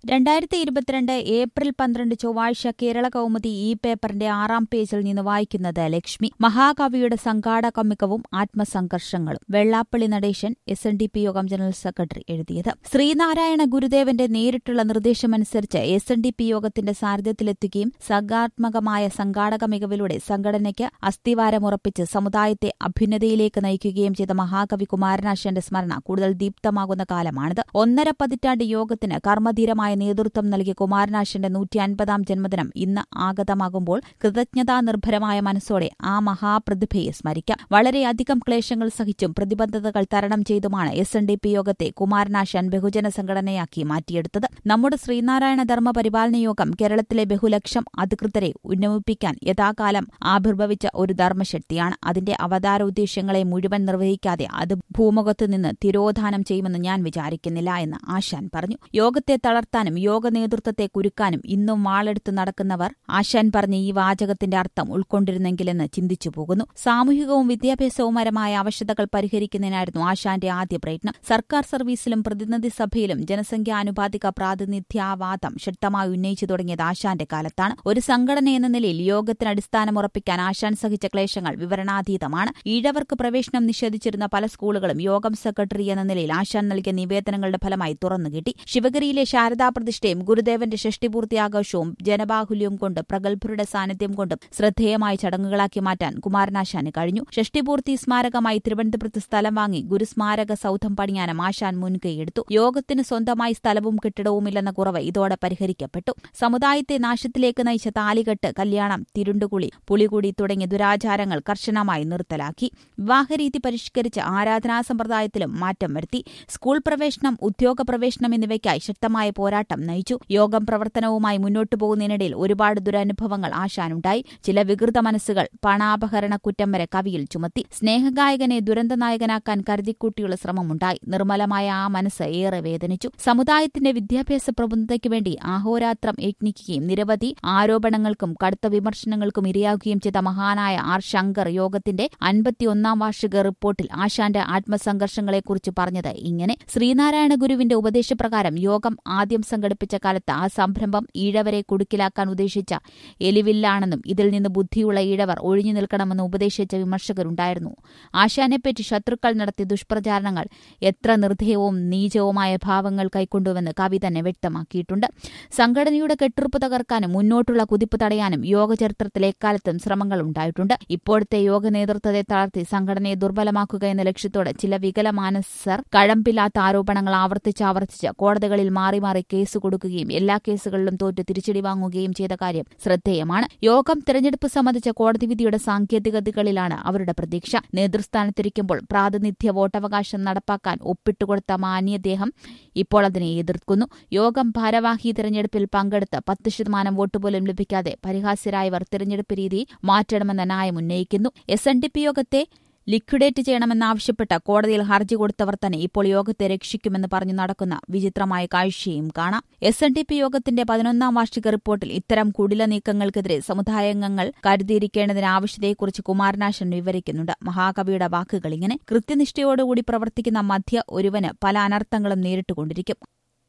രണ്ടായിരത്തി ഇരുപത്തിരണ്ട് ഏപ്രിൽ പന്ത്രണ്ട് ചൊവ്വാഴ്ച കേരള കൗമുദി ഈ പേപ്പറിന്റെ ആറാം പേജിൽ നിന്ന് വായിക്കുന്നത് ലക്ഷ്മി മഹാകവിയുടെ സംഘാടകമികവും ആത്മസംഘർഷങ്ങളും Vellappally Natesan S N D P Yogam general secretary എഴുതിയത് ശ്രീനാരായണ ഗുരുദേവന്റെ നേരിട്ടുള്ള നിർദ്ദേശമനുസരിച്ച് എസ് എൻ ഡി പി യോഗത്തിന്റെ സാരഥ്യത്തിലെത്തുകയും സർഗാത്മകമായ സംഘാടക മികവിലൂടെ സംഘടനയ്ക്ക് അസ്ഥിവാരമുറപ്പിച്ച് സമുദായത്തെ അഭ്യുന്നതയിലേക്ക് നയിക്കുകയും ചെയ്ത മഹാകവി കുമാരനാശന്റെ സ്മരണ കൂടുതൽ ദീപ്തമാകുന്ന കാലമാണിത് ഒന്നര പതിറ്റാണ്ട് യോഗത്തിന് കർമ്മധീരമായ നേതൃത്വം നൽകിയ കുമാരനാശന്റെ നൂറ്റി അൻപതാം ജന്മദിനം ഇന്ന് ആഗതമാകുമ്പോൾ കൃതജ്ഞതാ നിർഭരമായ മനസ്സോടെ ആ മഹാപ്രതിഭയെ സ്മരിക്കാം വളരെയധികം ക്ലേശങ്ങൾ സഹിച്ചും പ്രതിബദ്ധതകൾ തരണം ചെയ്തുമാണ് എസ് എൻ ഡി പി യോഗത്തെ കുമാരനാശാൻ ബഹുജന സംഘടനയാക്കി മാറ്റിയെടുത്തത് നമ്മുടെ ശ്രീനാരായണ ധർമ്മ പരിപാലന യോഗം കേരളത്തിലെ ബഹുലക്ഷം അധികൃതരെ ഉന്നമിപ്പിക്കാൻ യഥാകാലം ആവിർഭവിച്ച ഒരു ധർമ്മശക്തിയാണ് അതിന്റെ അവതാര ഉദ്ദേശ്യങ്ങളെ മുഴുവൻ നിർവഹിക്കാതെ അത് ഭൂമുഖത്തു നിന്ന് തിരോധാനം ചെയ്യുമെന്ന് ഞാൻ വിചാരിക്കുന്നില്ല എന്ന് ആശാൻ പറഞ്ഞു യോഗത്തെ തളർത്താനും യോഗ നേതൃത്വത്തെ കുരുക്കാനും ഇന്നും വാളെടുത്ത് നടക്കുന്നവർ ആശാൻ പറഞ്ഞ ഈ വാചകത്തിന്റെ അർത്ഥം ഉൾക്കൊണ്ടിരുന്നെങ്കിലെന്ന് ചിന്തിച്ചു പോകുന്നു സാമൂഹികവും വിദ്യാഭ്യാസവുപരമായ ആവശ്യതകൾ പരിഹരിക്കുന്നതിനായിരുന്നു ആശാന്റെ ആദ്യ പ്രയത്നം സർക്കാർ സർവീസിലും പ്രതിനിധി സഭയിലും ജനസംഖ്യാനുപാതിക പ്രാതിനിധ്യാവാദം ശക്തമായി ഉന്നയിച്ചു തുടങ്ങിയത് ആശാന്റെ കാലത്താണ് ഒരു സംഘടന എന്ന നിലയിൽ യോഗത്തിന് അടിസ്ഥാനമുറപ്പിക്കാൻ ആശാൻ സഹിച്ച ക്ലേശങ്ങൾ വിവരണാതീതമാണ് ഈഴവർക്ക് പ്രവേശനം നിഷേധിച്ചിരുന്ന പല സ്കൂളുകളും യോഗം സെക്രട്ടറി എന്ന നിലയിൽ ആശാൻ നൽകിയ നിവേദനങ്ങളുടെ ഫലമായി തുറന്നുകിട്ടി ശിവഗിരിയിലെ ശാരദാ പ്രതിഷ്ഠയും ഗുരുദേവന്റെ ഷഷ്ടിപൂർത്തിയാഘോഷവും ജനബാഹുല്യവും കൊണ്ട് പ്രഗത്ഭരുടെ സാന്നിധ്യം കൊണ്ടും ശ്രദ്ധേയമായ ചടങ്ങുകളാക്കി മാറ്റാൻ കുമാരനാശാന് കഴിഞ്ഞു ഷഷ്ടിപൂർത്തി സ്മാരകമായി തിരുവനന്തപുരത്ത് സ്ഥലം വാങ്ങി ഗുരുസ്മാരക സൌധം പണിയാനും ആശാൻ മുൻകൈയെടുത്തു യോഗത്തിന് സ്വന്തമായി സ്ഥലവും കെട്ടിടവുമില്ലെന്ന കുറവ് ഇതോടെ പരിഹരിക്കപ്പെട്ടു സമുദായത്തെ നാശത്തിലേക്ക് നയിച്ച താലികെട്ട് കല്യാണം തിരുണ്ടുകുളി പുളികുടി തുടങ്ങിയ ദുരാചാരങ്ങൾ കർശനമായി നിർത്തലാക്കി വിവാഹരീതി പരിഷ്കരിച്ച് ആരാധനാ സമ്പ്രദായത്തിലും മാറ്റം വരുത്തി സ്കൂൾ പ്രവേശനം ഉദ്യോഗ പ്രവേശനം എന്നിവയ്ക്കായി ശക്തമായ പോരാട്ടം നയിച്ചു യോഗം പ്രവർത്തനവുമായി മുന്നോട്ടു പോകുന്നതിനിടയിൽ ഒരുപാട് ദുരനുഭവങ്ങൾ ആശാനുണ്ടായി ചില വികൃത മനസ്സുകൾ പണാപഹരണ കുറ്റം വരെ കവിയിൽ ചുമത്തി സ്നേഹഗായകനെ ദുരന്തനായകനാക്കാൻ കരുതിക്കൂട്ടിയുള്ള ശ്രമമുണ്ടായി നിർമ്മലമായ ആ മനസ്സ് ഏറെ വേദനിച്ചു സമുദായത്തിന്റെ വിദ്യാഭ്യാസ പ്രബുദ്ധതയ്ക്ക് വേണ്ടി അഹോരാത്രം യജ്ഞിക്കുകയും നിരവധി ആരോപണങ്ങൾക്കും കടുത്ത വിമർശനങ്ങൾക്കും ഇരയാകുകയും ചെയ്ത മഹാനായ ആർ ശങ്കർ യോഗത്തിന്റെ അൻപത്തിയൊന്നാം വാർഷിക റിപ്പോർട്ടിൽ ആശാന്റെ ആത്മസംഘർഷങ്ങളെക്കുറിച്ച് പറഞ്ഞത് ഇങ്ങനെ ശ്രീനാരായണ ഗുരുവിന്റെ ഉപദേശപ്രകാരം യോഗം ആദ്യം സംഘടിപ്പിച്ച കാലത്ത് ആ സംരംഭം ഈഴവരെ കുടുക്കിലാക്കാൻ ഉദ്ദേശിച്ച എലിവില്ലാണെന്നും ഇതിൽ നിന്ന് ബുദ്ധിയുള്ള ഈഴവർ ഒഴിഞ്ഞു നിൽക്കണമെന്ന് ഉപദേശിച്ച വിമർശകരുണ്ടായിരുന്നു ആശാനെപ്പറ്റി ശത്രുക്കൾ നടത്തിയ ദുഷ്പ്രചാരണങ്ങൾ എത്ര നിർദ്ധേയവും നീചവുമായ ഭാവങ്ങൾ കൈക്കൊണ്ടുവെന്ന് കവി തന്നെ വ്യക്തമാക്കിയിട്ടുണ്ട് സംഘടനയുടെ കെട്ടുറപ്പ് തകർക്കാനും മുന്നോട്ടുള്ള കുതിപ്പ് തടയാനും യോഗ ചരിത്രത്തിൽ എക്കാലത്തും ശ്രമങ്ങൾ ഉണ്ടായിട്ടുണ്ട് ഇപ്പോഴത്തെ യോഗ നേതൃത്വത്തെ തളർത്തി സംഘടനയെ ദുർബലമാക്കുക എന്ന ലക്ഷ്യത്തോടെ ചില വികല മാനസർ കഴമ്പില്ലാത്ത ആരോപണങ്ങൾ ആവർത്തിച്ച് ആവർത്തിച്ച് കോടതികളിൽ മാറി മാറി കേസ് കൊടുക്കുകയും എല്ലാ കേസുകളിലും തോറ്റ് തിരിച്ചടി വാങ്ങുകയും ചെയ്ത കാര്യം ശ്രദ്ധേയമാണ് യോഗം തെരഞ്ഞെടുപ്പ് സംബന്ധിച്ച കോടതി വിധിയുടെ സാങ്കേതികതകളിലാണ് അവരുടെ പ്രതീക്ഷ നേതൃസ്ഥാനത്തിരിക്കുമ്പോൾ പ്രാതിനിധ്യ വോട്ടവകാശം നടപ്പാക്കാൻ ഒപ്പിട്ടുകൊടുത്ത മാന്യദേഹം ഇപ്പോൾ അതിനെ എതിർക്കുന്നു യോഗം ഭാരവാഹി തെരഞ്ഞെടുപ്പിൽ പങ്കെടുത്ത് പത്ത് ശതമാനം വോട്ട് പോലും ലഭിക്കാതെ പരിഹാസ്യരായവർ തെരഞ്ഞെടുപ്പ് രീതി മാറ്റണമെന്ന ന്യായം ഉന്നയിക്കുന്നു എസ് എൻ ഡി പി യോഗത്തെ ലിക്വിഡേറ്റ് ചെയ്യണമെന്നാവശ്യപ്പെട്ട് കോടതിയിൽ ഹർജി കൊടുത്തവർ തന്നെ ഇപ്പോൾ യോഗത്തെ രക്ഷിക്കുമെന്ന് പറഞ്ഞു നടക്കുന്ന വിചിത്രമായ കാഴ്ചയും കാണാം എസ് എൻ ഡി പി യോഗത്തിന്റെ പതിനൊന്നാം വാർഷിക റിപ്പോർട്ടിൽ ഇത്തരം കുടില നീക്കങ്ങൾക്കെതിരെ സമുദായാംഗങ്ങൾ കരുതിയിരിക്കേണ്ടതിന് ആവശ്യതയെക്കുറിച്ച് കുമാരനാശൻ വിവരിക്കുന്നുണ്ട് മഹാകവിയുടെ വാക്കുകൾ ഇങ്ങനെ കൃത്യനിഷ്ഠയോടുകൂടി പ്രവർത്തിക്കുന്ന മധ്യ ഒരുവന് പല അനർത്ഥങ്ങളും നേരിട്ടുകൊണ്ടിരിക്കും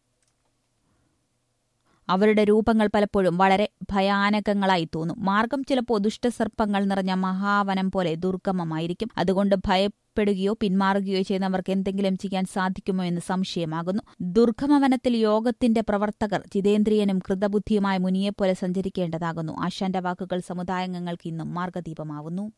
അവരുടെ രൂപങ്ങൾ പലപ്പോഴും വളരെ ഭയാനകങ്ങളായി തോന്നും മാർഗം ചിലപ്പോൾ ദുഷ്ടസർപ്പങ്ങൾ നിറഞ്ഞ മഹാവനം പോലെ ദുർഗമമായിരിക്കും അതുകൊണ്ട് ഭയപ്പെടുകയോ പിന്മാറുകയോ ചെയ്യുന്നവർക്ക് എന്തെങ്കിലും ചെയ്യാൻ സാധിക്കുമോ എന്ന് സംശയമാകുന്നു ദുർഗമവനത്തിൽ യോഗത്തിന്റെ പ്രവർത്തകർ ജിതേന്ദ്രിയനും കൃതബുദ്ധിയുമായ മുനിയെപ്പോലെ സഞ്ചരിക്കേണ്ടതാകുന്നു ആശാന്റെ വാക്കുകൾ സമുദായാംഗങ്ങൾക്ക് ഇന്നും മാർഗദീപമാവുന്നു